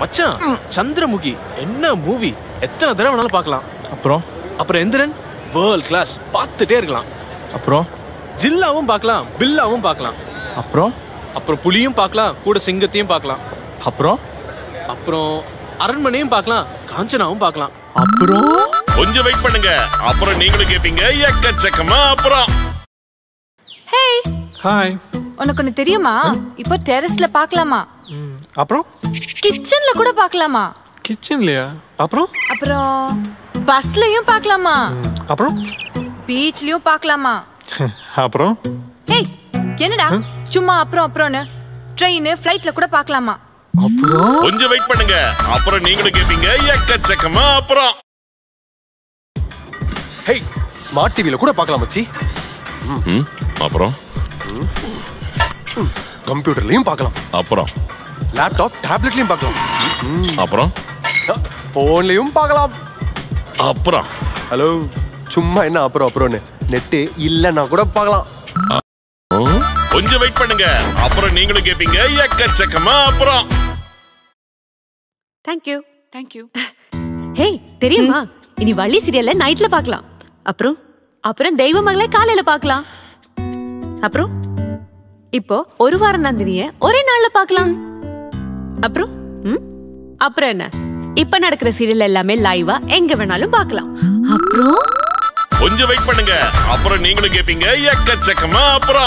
மச்சான் சந்திரமுகி என்ன மூவி எத்தனை தடவை வேணாலும் பார்க்கலாம் அப்புறம் அப்புறம் எந்திரன் வேர்ல்ட் கிளாஸ் பார்த்துட்டே இருக்கலாம் அப்புறம் ஜில்லாவும் பார்க்கலாம் பில்லாவும் பார்க்கலாம் அப்புறம் அப்புறம் புலியும் பார்க்கலாம் கூட சிங்கத்தையும் பார்க்கலாம் அப்புறம் அப்புறம் அரண்மனையும் பார்க்கலாம் காஞ்சனாவும் பார்க்கலாம் அப்புறம் கொஞ்சம் வெயிட் பண்ணுங்க அப்புறம் நீங்களும் கேட்பீங்க எக்கச்சக்கமா அப்புறம் ஹேய் ஹாய் உனக்கு ஒன்று தெரியுமா இப்போ டெரஸ்ல பார்க்கலாமா அப்புறம் கிச்சன்ல கூட பார்க்கலாமா கிச்சன்லையா அப்புறம் அப்புறம் பஸ்லயும் பார்க்கலாமா அப்புறம் பீச்லயும் பார்க்கலாமா அப்புறம் ஹேய் என்னடா சும்மா அப்புறம் அப்புறம்னு ட்ரெயின் ஃப்ளைட்ல கூட பார்க்கலாமா அப்புறம் கொஞ்சம் வெயிட் பண்ணுங்க அப்புறம் நீங்களும் கேட்பீங்க எக்கச்சக்கமா அப்புறம் ஹேய் ஸ்மார்ட் டிவில கூட பார்க்கலாம் மச்சி ம், அப்புறம் கம்ப்யூட்டர்லயும் பார்க்கலாம் அப்புறம் லேப்டாப் டேப்லெட்லயும் பார்க்கலாம் அப்புறம் போன்லயும் பார்க்கலாம் அப்புறம் ஹலோ சும்மா என்ன அப்புறம் அப்புறம்னு நெட்டு இல்லைன்னா கூட பார்க்கலாம் ம், கொஞ்சம் வெயிட் பண்ணுங்க அப்புறம் நீங்களும் கேட்பீங்க எக்கச்சக்கமா அப்புறம் தேங்க்யூ தேங்க்யூ ஹேய் தெரியுமா இனி வள்ளி சீரியல்ல நைட்ல பார்க்கலாம் அப்புறம் அப்புறம் தெய்வ மகளை காலையில பார்க்கலாம் அப்புறம் இப்போ ஒரு வாரம் நந்தினிய ஒரே நாள்ல பார்க்கலாம் அப்புறம் ம்? அப்புறம் என்ன இப்ப நடக்கிற சீரியல் எல்லாமே லைவா எங்க வேணாலும் பார்க்கலாம் அப்புறம் கொஞ்சம் வெயிட் பண்ணுங்க அப்புறம் நீங்களும் கேட்பீங்க எக்கச்சக்கமா அப்புறம்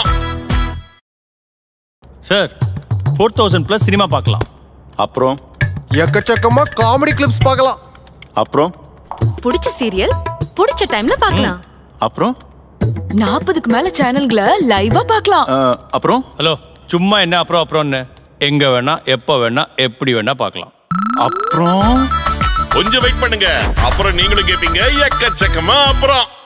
sir four thousand plus cinema பார்க்கலாம் அப்புறம் எக்கச்சக்கமா காமெடி கிளிப்ஸ் பார்க்கலாம் அப்புறம் பிடிச்ச சீரியல் பிடிச்ச டைம்ல பார்க்கலாம் அப்புறம் நாற்பதுக்கு மேல சேனல்களை லைவா பார்க்கலாம் அஹ், அப்புறம் ஹலோ சும்மா என்ன அப்புறம் அப்புறம்னு எங்க வேணா எப்போ வேணா எப்படி வேணா பார்க்கலாம் அப்புறம் கொஞ்சம் வெயிட் பண்ணுங்க அப்புறம் நீங்களும் கேட்பீங்க எக்கச்சக்கமா அப்புறம்